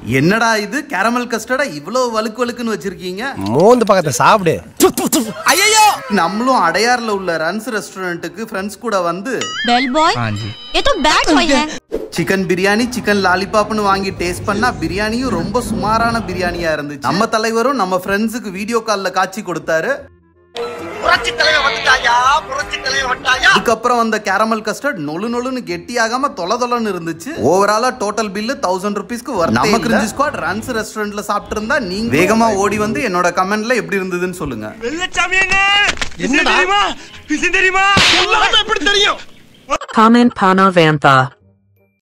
என்னடா இது கேரமல் கஸ்டர்டா இவ்வளவு வழுக்கு வழுக்குன்னு வச்சிருக்கீங்க மோந்து பக்கத்தை சாப்பிடு நம்மளும் அடையார்ல உள்ள ரன்ஸ் ரெஸ்டாரண்ட்டுக்கு ஃப்ரெண்ட்ஸ் கூட வந்து बेल बॉय ये तो बैड बॉय है சிக்கன் பிரியாணி சிக்கன் லாலிபாப்னு வாங்கி டேஸ்ட் பண்ணா பிரியாணியும் ரொம்ப சுமாரான பிரியாணியா இருந்துச்சு நம்ம தலைவரும் நம்ம ஃப்ரெண்ட்ஸுக்கு வீடியோ கால்ல காட்சி கொடுத்தாரு அதுக்கப்புறம் வந்த கேரமல் கஸ்டர்ட் நொழு நொழுன்னு கெட்டியாகாம தொல தொலன்னு இருந்துச்சு ஓவராலா டோட்டல் பில்லு தௌசண்ட் ருபீஸ்க்கு வரும் நம்ம கிரிஞ்சி ஸ்குவாட் ரன்ஸ் ரெஸ்டாரண்ட்ல சாப்பிட்டு இருந்தா நீங்க வேகமா ஓடி வந்து என்னோட கமெண்ட்ல எப்படி இருந்ததுன்னு சொல்லுங்க Comment Pana Vantha.